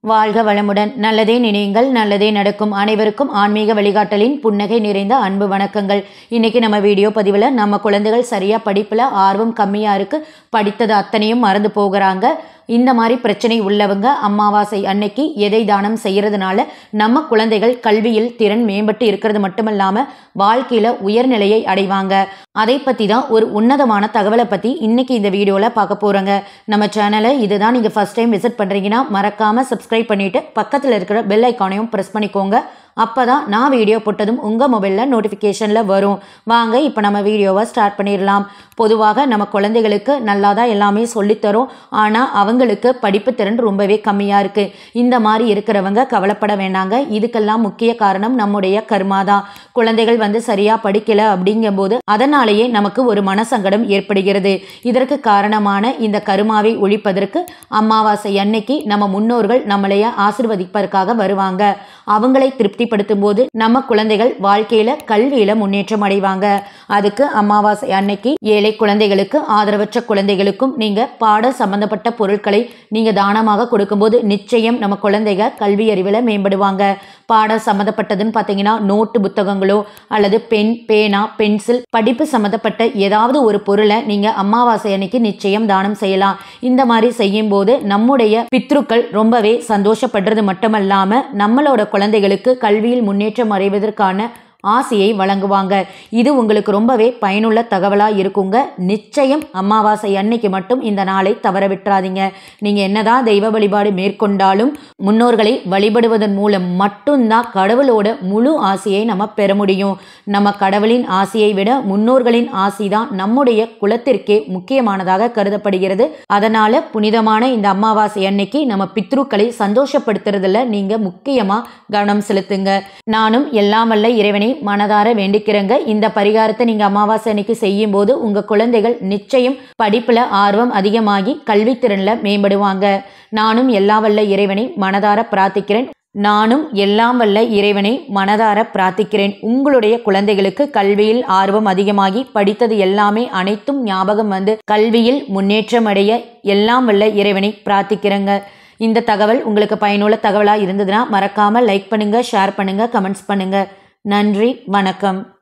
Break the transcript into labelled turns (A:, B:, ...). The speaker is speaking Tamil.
A: வாழ்க வளமுடன் நல்லதே நினையுங்கள் நல்லதே நடக்கும் அனைவருக்கும் ஆன்மீக வழிகாட்டலின் புன்னகை நிறைந்த அன்பு வணக்கங்கள் இன்னைக்கு நம்ம வீடியோ பதிவில் நம்ம குழந்தைகள் சரியாக படிப்பில் ஆர்வம் கம்மியாக இருக்குது படித்தது அத்தனையும் மறந்து போகிறாங்க இந்த மாதிரி பிரச்சனை உள்ளவங்க அமாவாசை அன்னைக்கு எதை தானம் செய்யறதுனால நம்ம குழந்தைகள் கல்வியில் திறன் மேம்பட்டு இருக்கிறது மட்டுமல்லாமல் வாழ்க்கையில் உயர்நிலையை அடைவாங்க அதை பற்றி தான் ஒரு உன்னதமான தகவலை பற்றி இன்னைக்கு இந்த வீடியோவில் பார்க்க போகிறோங்க நம்ம சேனலை இதுதான் நீங்கள் ஃபஸ்ட் டைம் விசிட் பண்ணுறீங்கன்னா மறக்காமல் சப்ஸ்கிரைப் பண்ணிவிட்டு பக்கத்தில் இருக்கிற பெல் ஐக்கானையும் ப்ரெஸ் பண்ணிக்கோங்க அப்போ தான் நான் வீடியோ போட்டதும் உங்கள் மொபைலில் நோட்டிஃபிகேஷனில் வரும் வாங்க இப்போ நம்ம வீடியோவை ஸ்டார்ட் பண்ணிடலாம் பொதுவாக நம்ம குழந்தைகளுக்கு நல்லா தான் எல்லாமே சொல்லித்தரோம் ஆனால் அவங்களுக்கு படிப்பு திறன் ரொம்பவே கம்மியாக இருக்குது இந்த மாதிரி இருக்கிறவங்க கவலைப்பட வேண்டாங்க இதுக்கெல்லாம் முக்கிய காரணம் நம்முடைய கர்மா தான் குழந்தைகள் வந்து சரியாக படிக்கலை அப்படிங்கும்போது அதனாலேயே நமக்கு ஒரு மனசங்கடம் ஏற்படுகிறது இதற்கு காரணமான இந்த கருமாவை ஒழிப்பதற்கு அமாவாசை அன்னைக்கு நம்ம முன்னோர்கள் நம்மளைய ஆசிர்வதிப்பதற்காக வருவாங்க அவங்களை திருப்திப்படுத்தும் போது நம்ம குழந்தைகள் வாழ்க்கையில கல்வியில முன்னேற்றம் அடைவாங்க அதுக்கு அமாவாசை அன்னைக்கு ஏழை குழந்தைகளுக்கு ஆதரவற்ற குழந்தைகளுக்கும் நீங்க பாட சம்பந்தப்பட்ட பொருட்களை நீங்க தானமாக கொடுக்கும்போது நிச்சயம் நம்ம குழந்தைங்க கல்வி அறிவில் மேம்படுவாங்க பாட சம்மந்தப்பட்டதுன்னு பார்த்தீங்கன்னா நோட்டு புத்தகங்களோ அல்லது பென் பேனா பென்சில் படிப்பு சம்மந்தப்பட்ட ஏதாவது ஒரு பொருளை நீங்கள் அமாவாசை அன்னைக்கு நிச்சயம் தானம் செய்யலாம் இந்த மாதிரி செய்யும்போது நம்முடைய பித்ருக்கள் ரொம்பவே சந்தோஷப்படுறது மட்டுமல்லாமல் நம்மளோட குழந்தைகளுக்கு கல்வியில் முன்னேற்றம் அடைவதற்கான ஆசையை வழங்குவாங்க இது உங்களுக்கு ரொம்பவே பயனுள்ள தகவலாக இருக்குங்க நிச்சயம் அமாவாசை அன்னைக்கு மட்டும் இந்த நாளை தவற விட்டுறாதீங்க நீங்கள் என்னதான் தெய்வ வழிபாடு மேற்கொண்டாலும் முன்னோர்களை வழிபடுவதன் மூலம் மட்டும்தான் கடவுளோட முழு ஆசையை நம்ம பெற முடியும் நம்ம கடவுளின் ஆசையை விட முன்னோர்களின் ஆசை தான் நம்முடைய குலத்திற்கே முக்கியமானதாக கருதப்படுகிறது அதனால புனிதமான இந்த அமாவாசை அன்னைக்கு நம்ம பித்ருக்களை சந்தோஷப்படுத்துறதுல நீங்க முக்கியமா கவனம் செலுத்துங்க நானும் எல்லாம் வல்ல இறைவனை மனதார வேண்டிக்கிறேங்க இந்த பரிகாரத்தை நீங்க அமாவாசை அன்னைக்கு செய்யும் போது உங்க குழந்தைகள் நிச்சயம் படிப்புல ஆர்வம் அதிகமாகி கல்வித்திறன்ல மேம்படுவாங்க நானும் எல்லா வல்ல இறைவனை மனதார பிரார்த்திக்கிறேன் நானும் எல்லாம் வல்ல இறைவனை மனதார பிரார்த்திக்கிறேன் உங்களுடைய குழந்தைகளுக்கு கல்வியில் ஆர்வம் அதிகமாகி படித்தது எல்லாமே அனைத்தும் ஞாபகம் வந்து கல்வியில் முன்னேற்றம் அடைய எல்லாம் வல்ல இறைவனை பிரார்த்திக்கிறேங்க இந்த தகவல் உங்களுக்கு பயனுள்ள தகவலாக இருந்ததுன்னா மறக்காமல் லைக் பண்ணுங்கள் ஷேர் பண்ணுங்கள் கமெண்ட்ஸ் பண்ணுங்கள் நன்றி வணக்கம்